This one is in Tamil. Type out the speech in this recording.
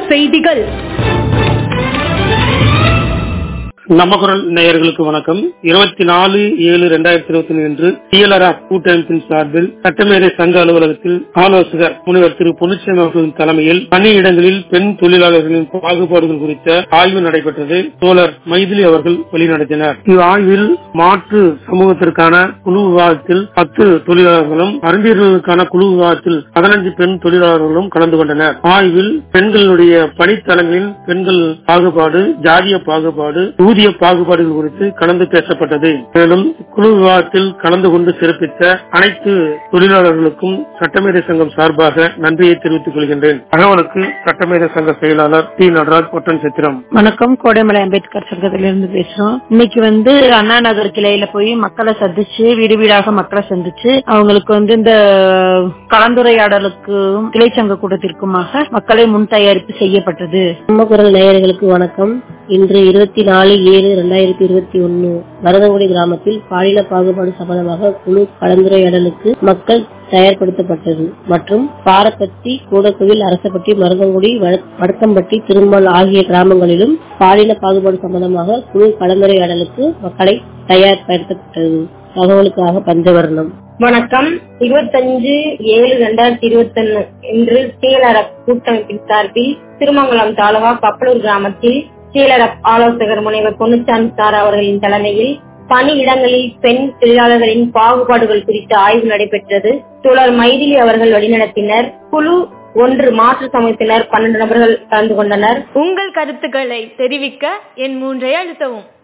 செய்திகள் நம்ம குரல் நேயர்களுக்கு வணக்கம் இருபத்தி நாலு ஏழு இரண்டாயிரத்தி இருபத்தி ஒன்று அன்று டிஎல்ஆர் கூட்டமைப்பின் சார்பில் சட்டமேதை சங்க அலுவலகத்தில் ஆலோசகர் முனைவர் திரு பொன்னுச்சாமி அவர்களின் தலைமையில் பணியிடங்களில் பெண் தொழிலாளர்களின் பாகுபாடுகள் குறித்த ஆய்வு நடைபெற்றது தோழர் மைதிலி அவர்கள் வழிநடத்தினர் இவ்வாய்வில் மாற்று சமூகத்திற்கான குழு விவாதத்தில் பத்து தொழிலாளர்களும் அறிஞர்களுக்கான குழு விவாதத்தில் பதினஞ்சு பெண் தொழிலாளர்களும் கலந்து கொண்டனர் ஆய்வில் பெண்களுடைய பணித்தளங்களில் பெண்கள் பாகுபாடு ஜாதிய பாகுபாடு ஊதிய பாகுபாடுகள் குறித்து கலந்து பேசப்பட்டது மேலும் குழு விவாதத்தில் கலந்து கொண்டு சிறப்பித்த அனைத்து தொழிலாளர்களுக்கும் சட்டமேதை சங்கம் சார்பாக நன்றியை தெரிவித்துக் கொள்கின்றேன் தகவலுக்கு சட்டமேதை சங்க செயலாளர் டி நடராஜ் பொட்டன் சித்திரம் வணக்கம் கோடைமலை அம்பேத்கர் சங்கத்திலிருந்து பேசுறோம் இன்னைக்கு வந்து அண்ணா நகர் கிளையில போய் மக்களை சந்திச்சு வீடு வீடாக மக்களை சந்திச்சு அவங்களுக்கு வந்து இந்த கலந்துரையாடலுக்கும் கிளை சங்க கூட்டத்திற்குமாக மக்களை முன் தயாரிப்பு செய்யப்பட்டது நம்ம குரல் நேயர்களுக்கு வணக்கம் இன்று இருபத்தி நாலு ஏழு இரண்டாயிரத்தி இருபத்தி ஒன்னு வரதங்குடி கிராமத்தில் பாலின பாகுபாடு சம்பந்தமாக குழு கலந்துரையாடலுக்கு மக்கள் தயார்படுத்தப்பட்டது மற்றும் பாரப்பத்தி கூடக்குவில் அரசப்பட்டி மருதங்குடி வடக்கம்பட்டி திருமல் ஆகிய கிராமங்களிலும் பாலின பாகுபாடு சம்பந்தமாக குழு கலந்துரையாடலுக்கு மக்களை தயார்படுத்தப்பட்டது தகவலுக்காக பஞ்சவர்ணம் வணக்கம் இருபத்தஞ்சு ஏழு ரெண்டாயிரத்தி இருபத்தி ஒன்னு இன்று சீலரப் கூட்டமைப்பின் சார்பில் திருமங்கலம் தாலுகா கப்பலூர் கிராமத்தில் சீலரப் ஆலோசகர் முனைவர் பொன்னுச்சாமி சார் அவர்களின் தலைமையில் பணியிடங்களில் பெண் தொழிலாளர்களின் பாகுபாடுகள் குறித்த ஆய்வு நடைபெற்றது தோழர் மைதிலி அவர்கள் வழிநடத்தினர் குழு ஒன்று மாற்று சமூகத்தினர் பன்னெண்டு நபர்கள் கலந்து கொண்டனர் உங்கள் கருத்துக்களை தெரிவிக்க என் மூன்றை அழுத்தவும்